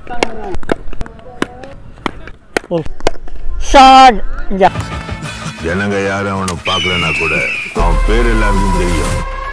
ஒரு ஷாட் இங்கே ஜனங்க யாரும் அவனை பார்க்கலனா கூட அவன் பேர் எல்லாருக்கும் தெரியும்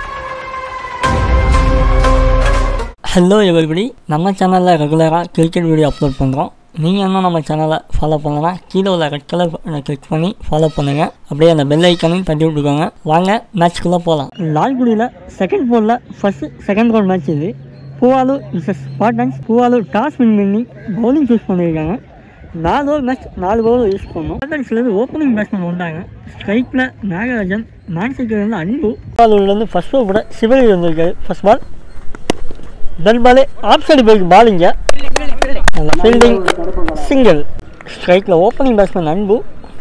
ஹலோ எவரிபடி நம்ம சேனலில் ரெகுலராக கிரிக்கெட் வீடியோ அப்லோட் பண்ணுறோம் நீங்கள் இன்னும் நம்ம சேனலை ஃபாலோ பண்ணலன்னா கீழே உள்ள ரெட் கலர் பட்டனை கிளிக் பண்ணி ஃபாலோ பண்ணுங்கள் அப்படியே அந்த பெல் ஐக்கனையும் தட்டி விட்டுக்கோங்க வாங்க மேட்ச்க்குள்ளே போகலாம் லால்குடியில் செகண்ட் போலில் ஃபஸ்ட்டு செகண்ட் ரவுண்ட் மேட்ச் இது Poovalur versus Spartans Poovalur toss win பண்ணி பவுலிங் சூஸ் பண்ணியிருக்காங்க நாலு ஓவர் மேட்ச் நாலு ஓவர் யூஸ் பண்ணோம் ஸ்பாட்டன்ஸ்லேருந்து ஓப்பனிங் பேட்ஸ்மேன் வந்தாங்க ஸ்ட்ரைக்கில் நாகராஜன் மேன்சிட்டிலேருந்து அன்பு பூவாலூர்லேருந்து ஃபஸ்ட் ஓவர் கூட சிவகி வந்திருக்காரு ஃபர்ஸ்ட் பால் தென் பாலே ஆஃப் சைடு போய் பாலிங்க நல்ல ஃபீல்டிங் சிங்கிள் ஸ்ட்ரைக்கில் ஓப்பனிங் பேட்ஸ்மேன் அன்பு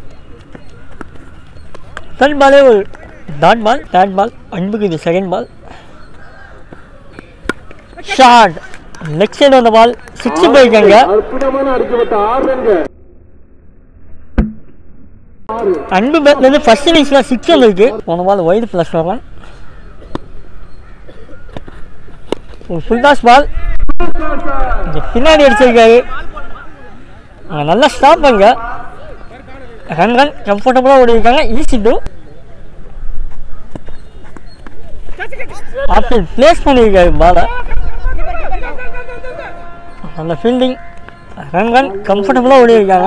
தேர்ட் பாலே ஒரு டாட் பால் தேர்ட் பால் அன்புக்கு இது second ball short leg side வந்த பால் சிக்ஸ் போயிருக்காங்க அற்புதமான அடிக்கப்பட்ட ஆறு ரன்கள் அன்பு பேட்லேருந்து ஃபர்ஸ்ட் இன்னிங்ஸில் சிக்ஸ் வந்திருக்கு போன பால் ஒய்டு ப்ளஸ் வரலாம் ஒரு ஃபுல் டாஸ் பால் இங்க பின்னாடி அடிச்சிருக்காரு அங்க நல்லா ஸ்டாப் பண்ணுங்க ரன் ரன் கம்ஃபர்டபுளாக ஓடிருக்காங்க ஈஸி டூ ஆப்பிள் பிளேஸ் பண்ணியிருக்காரு பாலை நல்ல ஃபீல்டிங் ரன் ரன் கம்ஃபர்டபுளாக ஓடிருக்காங்க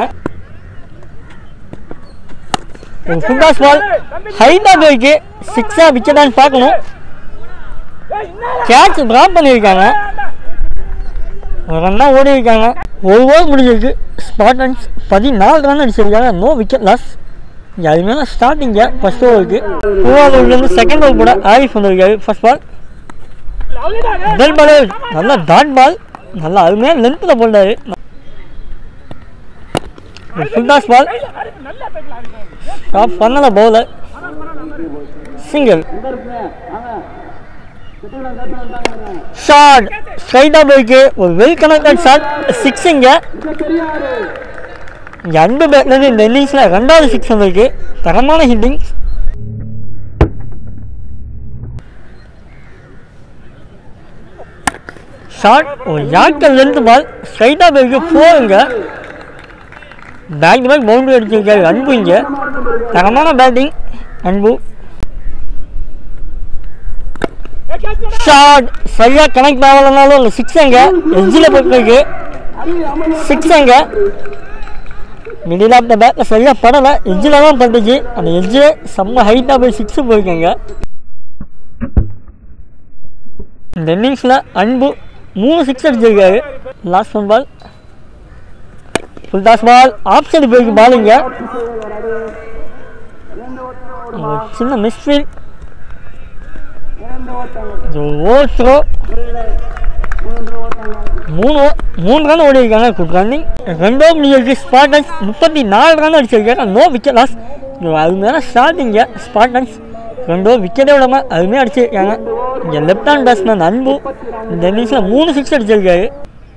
ஒரு ஃபுல் டாஸ் பால் ஹைட்டாக போயிருக்கு சிக்ஸாக விக்கெட்டான்னு பார்க்கணும் கேட்ச் ட்ராப் பண்ணியிருக்காங்க ஒரு ரன்னா ஓடி இருக்காங்க ஒரு ஓவர் முடிஞ்சிருக்கு ஸ்பாட்டன்ஸ் பதினாலு ரன் அடிச்சிருக்காங்க நோ விக்கெட் லாஸ் இங்கே அது மேலே ஸ்டார்டிங்க ஃபர்ஸ்ட் ஓவருக்கு பூவாலூர்லேருந்து செகண்ட் ஓவர் கூட ஆரிஃப் வந்திருக்காரு ஃபர்ஸ்ட் பால் முதல் பால் நல்லா டாட் பால் நல்லா அருமையாக லென்த்தில் போட்டாரு ஃபுல் டாஸ் பால் ஸ்டாப் பண்ணல பவுலர் சிங்கிள் ஷாட் ஸ்ட்ரைட்டாக போயிருக்கு ஒரு வெல் கனெக்டட் ஷாட் சிக்ஸுங்க இங்கே அன்பு பேட்லேருந்து இந்த இன்னிங்ஸில் ரெண்டாவது சிக்ஸ் வந்திருக்கு தரமான ஹிட்டிங் ஷாட் ஒரு யாக்கல் லென்த் பால் ஸ்ட்ரைட்டாக போயிருக்கு ஃபோருங்க பேக் டு பேக் பவுண்டரி அடிச்சிருக்காரு அன்பு இங்கே தரமான பேட்டிங் அன்பு ஷாட் சரியாக கனெக்ட் ஆகலைனாலும் அந்த சிக்ஸ் அங்கே எட்ஜில் போயிருக்கு சிக்ஸ் அங்கே மிடில் ஆஃப் த பேட்டில் சரியாக படலை எட்ஜில் தான் பட்டுச்சு அந்த எட்ஜில் செம்ம ஹைட்டாக போய் சிக்ஸு போயிருக்காங்க இந்த இன்னிங்ஸில் அன்பு மூணு சிக்ஸ் அடிச்சிருக்காரு last one ball full toss ball off side போயிருக்கு பாலுங்க சின்ன மிஸ்ஃபீல் ஓட்டோ மூணு மூணு ரன் ஓடி இருக்காங்க குட் ரன்னிங் ரெண்டோ முடிஞ்சிருக்கு ஸ்பாட்டன்ஸ் முப்பத்தி நாலு ரன் அடிச்சிருக்காங்க நோ விக்கெட் லாஸ் அது மேலே ஸ்டார்டிங்க ஸ்பாட்டன்ஸ் ரெண்டோ விக்கெட்டே விடாம அதுமே அடிச்சிருக்காங்க இங்கே லெஃப்ட் ஹேண்ட் பேட்ஸ்மேன் அன்பு இந்த இன்னிங்ஸில் மூணு சிக்ஸ் அடிச்சிருக்காரு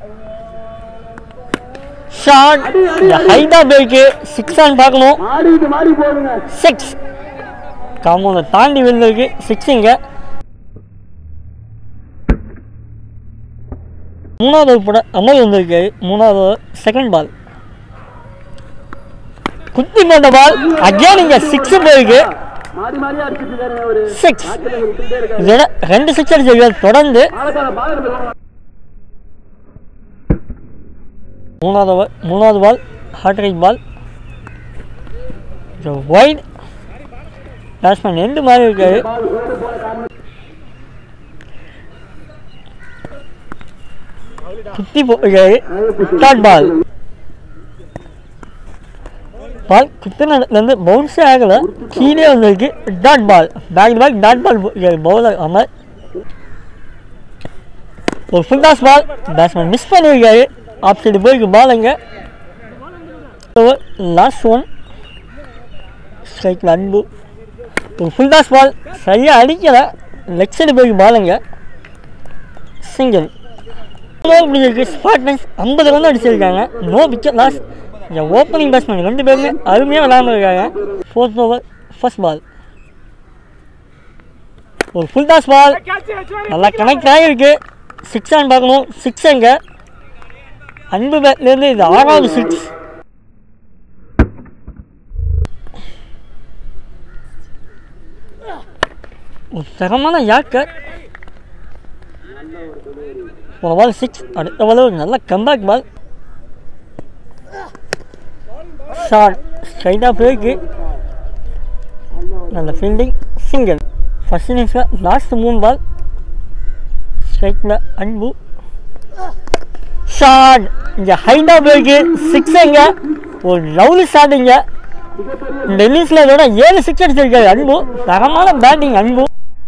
ஷார்ட் ஹைட்டாக போயிருக்கு சிக்ஸ் ஆன் பார்க்கணும் மாடிட்டு மாடி போடுங்க சிக்ஸ் காம்பவுண்டை தாண்டி விழுந்திருக்கு சிக்ஸுங்க மூணாவது over போட அமல் வந்திருக்கு மூணாவது செகண்ட் பால் குத்தி போட்ட பால் அகேன் இங்கே சிக்ஸ் போயிருக்கு மாறி மாறியா அடிச்சிட்டு இருக்காருங்க அவரு சிக்ஸ் ஆக்கில விட்டுட்டே இருக்காரு இதோட ரெண்டு சிக்ஸ் அடிச்சிருக்காரு தொடர்ந்து பாலக்கார பாலக்கார மூணாவது over மூணாவது ball hat trick ball wide batsman end மாதிரி இருக்காரு குத்தி போயிருக்காரு டாட் பால் பால் குத்தினதுலேருந்து பவுன்ஸே ஆகலை கீழே வந்திருக்கு dot ball back back dot ball bowler Amar ஒரு full toss ball batsman miss பண்ணியிருக்காரு ஆஃப் சைடு போயிருக்கு பால் அங்கே லாஸ்ட் ஒன் ஸ்ட்ரைக்கில் அன்பு ஒரு ஃபுல் டாஸ் பால் சரியாக அடிக்கலை லெக் சைடு போயிருக்கு பால் அங்கே சிங்கிள் முடிஞ்சிருக்கு ஸ்பாட்னஸ் ஐம்பது ரன் அடிச்சிருக்காங்க நோ விக்கெட் லாஸ் இந்த ஓப்பனிங் பேட்ஸ்மேன் ரெண்டு பேருமே அருமையாக விளையாண்டுருக்காங்க ஃபோர்த் ஓவர் ஃபர்ஸ்ட் பால் ஒரு ஃபுல் டாஸ் பால் நல்லா கனெக்ட் ஆகிருக்கு சிக்ஸ் ஆன் பார்க்கணும் சிக்ஸ் எங்க அன்பு பேட்லேருந்து இது ஆறாவது சிக்ஸ் ஒரு தரமான யாக்கர் ஒரு பால் சிக்ஸ் அடுத்த பால் ஒரு நல்ல கம்பேக் பால் ஷார்ட் ஸ்ட்ரைட்டாக போயிருக்கு நல்ல ஃபீல்டிங் சிங்கிள் ஃபஸ்ட் இன்னிங்ஸில் லாஸ்ட் மூணு பால் ஸ்ட்ரைட்டில் அன்பு ஷார்ட் இங்கே ஹைட்டாக போயிருக்கு சிக்ஸுங்க ஒரு லவ்லி ஷாட்டுங்க இந்த இன்னிங்ஸில் இதோட ஏழு சிக்ஸ் அடிச்சிருக்காரு அன்பு தரமான பேட்டிங் அன்பு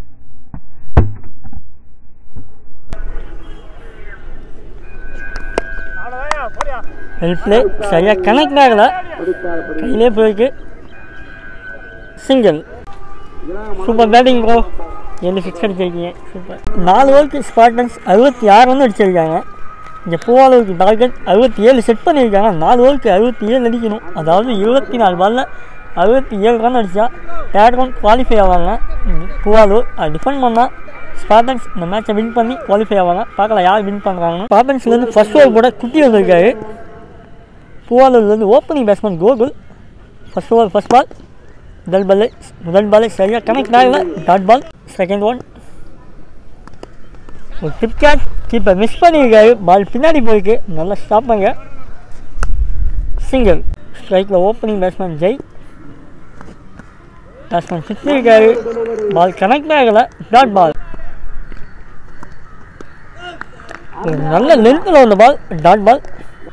வெல் பிளே சரியாக கனெக்ட் ஆகலை கையிலே போயிருக்கு சிங்கிள் சூப்பர் பேட்டிங் ப்ரோ ஏழு சிக்ஸ் அடிச்சிருக்கீங்க சூப்பர் நாலு ஓவருக்கு ஸ்பாட்டன்ஸ் அறுபத்தி ஆறு ரன் அடிச்சிருக்காங்க இங்கே பூவாலூருக்கு டார்கெட் அறுபத்தி ஏழு செட் பண்ணியிருக்காங்க நாலு ஓவருக்கு அறுபத்தி ஏழு அடிக்கணும் அதாவது இருபத்தி நாலு பாலில் அறுபத்தி ஏழு ரன் அடித்தா தேர்ட் ரவுண்ட் குவாலிஃபை ஆவாங்க ம், பூவாலூர் அது டிஃபெண்ட் பண்ணால் ஸ்பாட்டன்ஸ் இந்த மேட்சை வின் பண்ணி குவாலிஃபை ஆவாங்க பார்க்கலாம் யார் வின் பண்ணுறாங்கன்னு ஸ்பாட்டன்ஸ்லேருந்து ஃபர்ஸ்ட் ஓவர் கூட குட்டி வந்திருக்காரு பூவாலூர்லேருந்து opening batsman Gokul first over first ball முதல் பால் முதல் பால் சரியாக கனெக்ட் ஆகல டாட் பால் செகண்ட் ஒன் ஒரு டிப் கேட்ச் கீப்பர் மிஸ் பண்ணியிருக்காரு பால் பின்னாடி போயிருக்கு நல்லா ஸ்டாப் பண்ணுங்க சிங்கிள் ஸ்ட்ரைக்கில் ஓப்பனிங் பேட்ஸ்மேன் ஜெய் பேட்ஸ்மேன் சுற்றிருக்காரு பால் கனெக்ட் ஆகலை டாட் பால் ஒரு நல்ல லென்த்தில் வந்த பால் டாட் பால்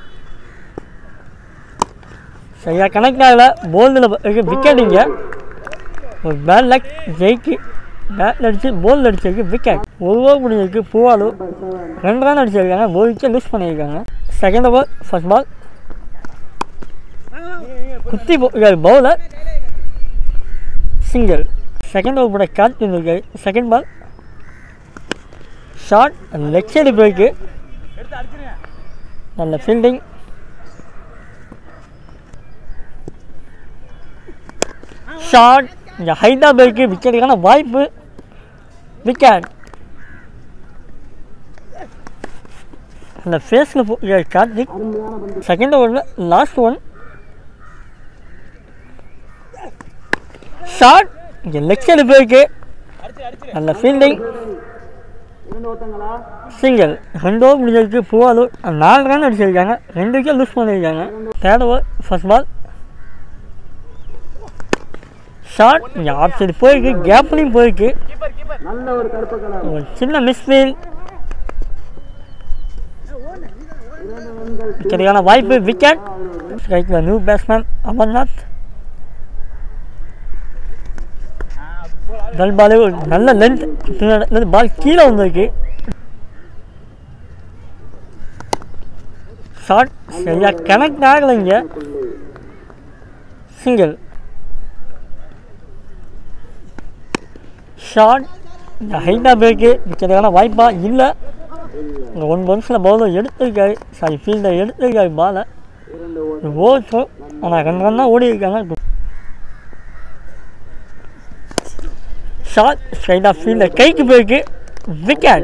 சரியாக கனெக்ட் ஆகல போல்டில் விக்கெட் இங்கே ஒரு பேட் லக் ஜெயிக்கு பேட்டில் அடிச்சு போல் அடிச்சிருக்கு விக்கெட் ஒரு ஓவர் முடிஞ்சிருக்கு பூவாலூர் ரெண்டு ரன் அடிச்சிருக்காங்க ஒரு விக்கெட் லூஸ் பண்ணியிருக்காங்க செகண்ட் ஓவர் ஃபர்ஸ்ட் பால் குத்தி பவுலர் சிங்கிள் செகண்ட் ஓவர் கூட கேட்ச் இருந்திருக்காரு second ball short leg side போயிருக்கு நல்ல ஃபீல்டிங் ஷார்ட் இங்கே ஹைட்டாக போயிருக்கு விக்கெட்டுக்கான வாய்ப்பு விக்கெட் அந்த ஃபேஸில் கார்த்திக் செகண்ட் ஓவரில் லாஸ்ட் ஒன் ஷார்ட் இங்கே லெக் சைடு போயிருக்கு நல்ல ஃபீல்டிங் சிங்கிள் ரெண்டு ஓவர் முடிஞ்சிருக்கு பூவாலூர் நாலு ரன் அடிச்சிருக்காங்க ரெண்டு விக்கெட் லூஸ் பண்ணியிருக்காங்க third over first ball short இங்கே ஆஃப் சைடு போயிருக்கு கேப்லையும் போயிருக்கு நல்ல ஒரு கருப்பு கலர் ஒரு சின்ன மிஸ்ஃபீல் விக்கெட்டுக்கான வாய்ப்பு விக்கெட் ஸ்ட்ரைக்கில் நியூ பேட்ஸ்மேன் அமர்நாத் முதல் பாலே ஒரு நல்ல லென்த் பால் கீழே வந்திருக்கு ஷார்ட் சரியா கனெக்ட் ஆகலை இங்கே சிங்கிள் ஷார்ட் இந்த ஹைட்டாக பேக்கு விற்கிறதுக்கான வாய்ப்பாக இல்லை இங்கே ஒன் பவுன்ஸில் பவுலர் எடுத்திருக்காரு சாரி ஃபீல்டர் எடுத்திருக்காரு பாலை ஓட்டும் ஆனால் ரெண்டு ரன் தான் ஓடி இருக்காங்க ஷார்ட் ஸ்ட்ரைட்டாக ஃபீல்டர் கைக்கு போயிருக்கு விக்கெட்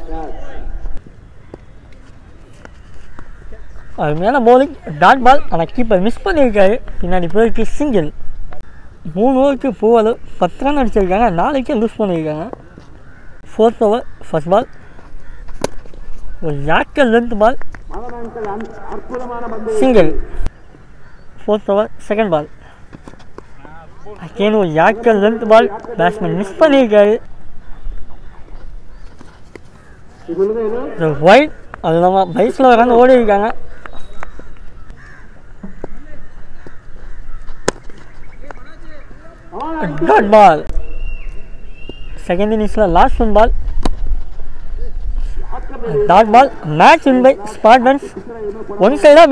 அது மேலே பவுலிங் டாட் பால் ஆனால் கீப்பர் மிஸ் பண்ணியிருக்காரு பின்னாடி போயிருக்கு சிங்கிள் மூணு ஓவருக்கு போவது பத்து ரன் அடிச்சிருக்காங்க நாளைக்கே லூஸ் பண்ணியிருக்காங்க ஃபோர்த் ஓவர் ஃபர்ஸ்ட் பால் ஒரு யாக்கல் லென்த் பால் மகனான்கள் அற்புதமான பந்து single fourth over second ball again ஒரு yorker length ball batsman miss பண்ணியிருக்காரு சொல்லுங்க இது ஒயிட் அது இல்லாமல் பைக்கில் வராங்க ஓடி இருக்காங்க டாட் பால் செகண்ட் இன்னிங்ஸில் last one ball dot ball match win by Spartans one சைடாக